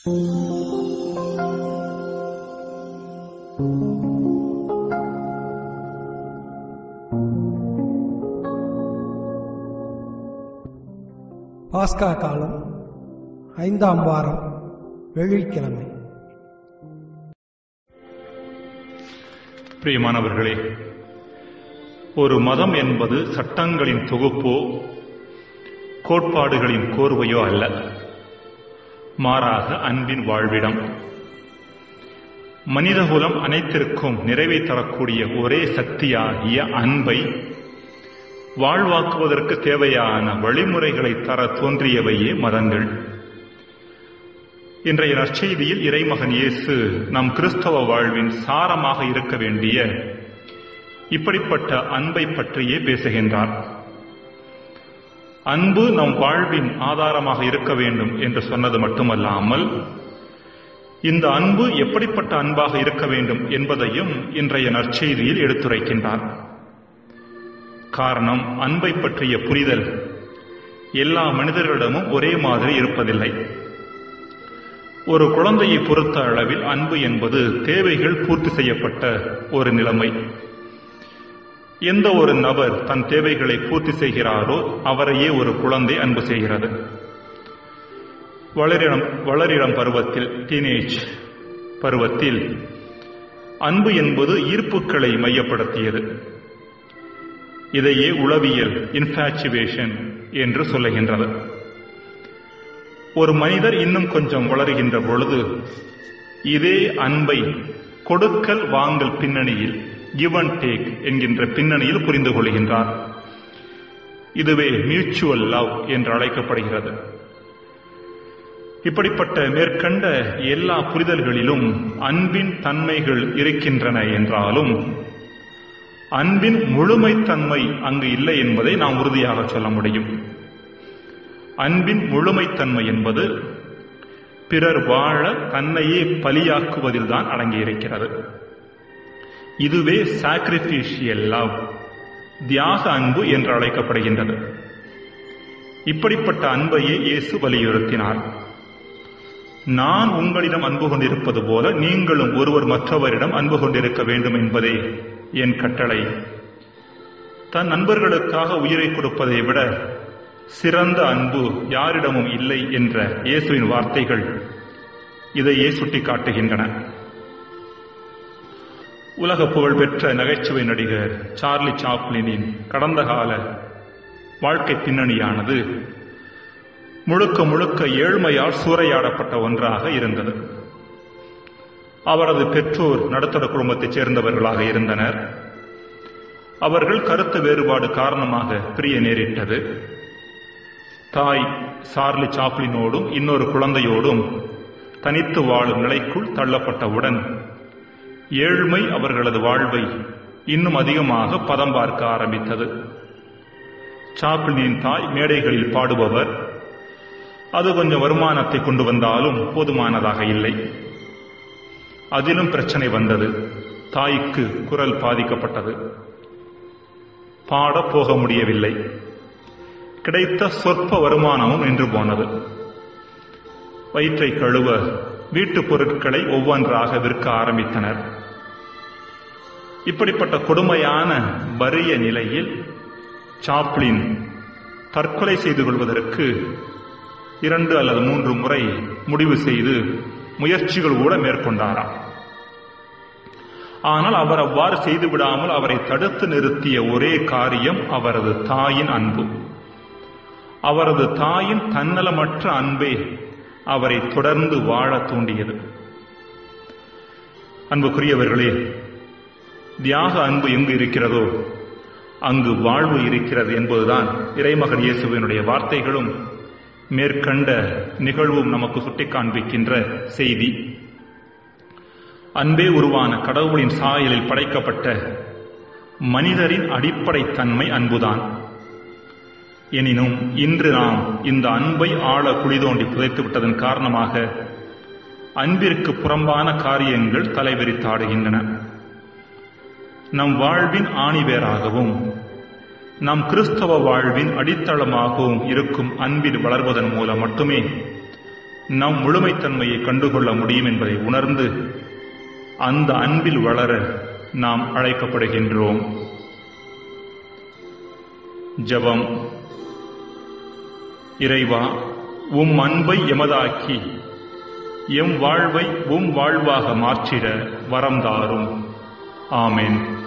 பாஸ்கா காலம் ஐந்தாம் வாரம் வெள்ளிக்கிழமை பிரியமானவர்களே ஒரு மதம் என்பது சட்டங்களின் தொகுப்போ கோட்பாடுகளின் கோர்வையோ அல்ல மாறாக அன்பின் வாழ்விடம் மனிதகுலம் அனைத்திற்கும் நிறைவை தரக்கூடிய ஒரே சக்தியாகிய அன்பை வாழ்வாக்குவதற்கு தேவையான வழிமுறைகளை தர தோன்றியவையே மதங்கள் இன்றைய நற்செய்தியில் இறைமகன் இயேசு நம் கிறிஸ்தவ வாழ்வின் சாரமாக இருக்க வேண்டிய இப்படிப்பட்ட அன்பை பற்றியே பேசுகின்றார் அன்பு நம் வாழ்வின் ஆதாரமாக இருக்க வேண்டும் என்று சொன்னது மட்டுமல்லாமல் இந்த அன்பு எப்படிப்பட்ட அன்பாக இருக்க வேண்டும் என்பதையும் இன்றைய நற்செய்தியில் எடுத்துரைக்கின்றார் காரணம் அன்பை பற்றிய புரிதல் எல்லா மனிதர்களிடமும் ஒரே மாதிரி இருப்பதில்லை ஒரு குழந்தையை பொறுத்த அளவில் அன்பு என்பது தேவைகள் பூர்த்தி செய்யப்பட்ட ஒரு நிலைமை எந்த ஒரு நபர் தன் தேவைகளை பூர்த்தி செய்கிறாரோ அவரையே ஒரு குழந்தை அன்பு செய்கிறது வளரிடம் வளரிடம் பருவத்தில் டீனேஜ் பருவத்தில் அன்பு என்பது ஈர்ப்புகளை மையப்படுத்தியது இதையே உளவியல் இன்ஃபாச்சுவேஷன் என்று சொல்லுகின்றது ஒரு மனிதர் இன்னும் கொஞ்சம் வளருகின்ற பொழுது இதே அன்பை கொடுக்கல் வாங்கல் பின்னணியில் கிவ் அண்ட் டேக் என்கின்ற பின்னணியில் புரிந்து கொள்கின்றார் இதுவே மியூச்சுவல் லவ் என்று அழைக்கப்படுகிறது இப்படிப்பட்ட மேற்கண்ட எல்லா புரிதல்களிலும் அன்பின் தன்மைகள் இருக்கின்றன என்றாலும் அன்பின் முழுமைத்தன்மை அங்கு இல்லை என்பதை நாம் உறுதியாக சொல்ல முடியும் அன்பின் முழுமைத்தன்மை என்பது பிறர் வாழ தன்னையே பலியாக்குவதில் தான் அடங்கியிருக்கிறது இதுவே சாக்ரிபிஷியல் லவ் தியாக அன்பு என்று அழைக்கப்படுகின்றது இப்படிப்பட்ட அன்பையே இயேசு வலியுறுத்தினார் நான் உங்களிடம் அன்பு கொண்டிருப்பது போல நீங்களும் ஒருவர் மற்றவரிடம் அன்பு கொண்டிருக்க வேண்டும் என்பதே என் கட்டளை தன் நண்பர்களுக்காக உயிரை கொடுப்பதை விட சிறந்த அன்பு யாரிடமும் இல்லை என்ற இயேசுவின் வார்த்தைகள் இதையே சுட்டிக்காட்டுகின்றன உலக புகழ்பெற்ற நகைச்சுவை நடிகர் சார்லி சாப்ளினின் கடந்த கால வாழ்க்கை பின்னணியானது முழுக்க முழுக்க ஏழ்மையால் சூறையாடப்பட்ட ஒன்றாக இருந்தது அவரது பெற்றோர் நடுத்தர குடும்பத்தைச் சேர்ந்தவர்களாக இருந்தனர் அவர்கள் கருத்து வேறுபாடு காரணமாக பிரிய நேரிட்டது தாய் சார்லி சாப்ளினோடும் இன்னொரு குழந்தையோடும் தனித்து வாழும் நிலைக்குள் தள்ளப்பட்டவுடன் ஏழ்மை அவர்களது வாழ்வை இன்னும் அதிகமாக பதம் பார்க்க ஆரம்பித்தது சாப்ளினின் தாய் மேடைகளில் பாடுபவர் அது கொஞ்சம் வருமானத்தை கொண்டு வந்தாலும் போதுமானதாக இல்லை அதிலும் பிரச்சனை வந்தது தாய்க்கு குரல் பாதிக்கப்பட்டது பாட போக முடியவில்லை கிடைத்த சொற்ப வருமானமும் நின்று போனது வயிற்றை கழுவ வீட்டுப் பொருட்களை ஒவ்வொன்றாக விற்க ஆரம்பித்தனர் இப்படிப்பட்ட கொடுமையான வறிய நிலையில் சாப்ளின் தற்கொலை செய்து கொள்வதற்கு இரண்டு அல்லது மூன்று முறை முடிவு செய்து முயற்சிகள் கூட மேற்கொண்டாராம் ஆனால் அவர் அவ்வாறு செய்து விடாமல் அவரை தடுத்து நிறுத்திய ஒரே காரியம் அவரது தாயின் அன்பு அவரது தாயின் தன்னலமற்ற அன்பே அவரை தொடர்ந்து வாழ தூண்டியது அன்புக்குரியவர்களே தியாக அன்பு எங்கு இருக்கிறதோ அங்கு வாழ்வு இருக்கிறது என்பதுதான் இறைமகன் இயேசுவினுடைய வார்த்தைகளும் மேற்கண்ட நிகழ்வும் நமக்கு சுட்டி காண்பிக்கின்ற செய்தி அன்பே உருவான கடவுளின் சாயலில் படைக்கப்பட்ட மனிதரின் அடிப்படை தன்மை அன்புதான் எனினும் இன்று நாம் இந்த அன்பை ஆழ குளிதோண்டி புதைத்து விட்டதன் காரணமாக அன்பிற்கு புறம்பான காரியங்கள் தலைவிரித்தாடுகின்றன நம் வாழ்வின் ஆணிவேராகவும் நம் கிறிஸ்தவ வாழ்வின் அடித்தளமாகவும் இருக்கும் அன்பில் வளர்வதன் மூலம் மட்டுமே நம் முழுமைத்தன்மையை கண்டுகொள்ள முடியும் என்பதை உணர்ந்து அந்த அன்பில் வளர நாம் அழைக்கப்படுகின்றோம் ஜெபம் இறைவா உம் அன்பை எமதாக்கி எம் வாழ்வை உம் வாழ்வாக மாற்றிட வரம் தாரும் ஆமென்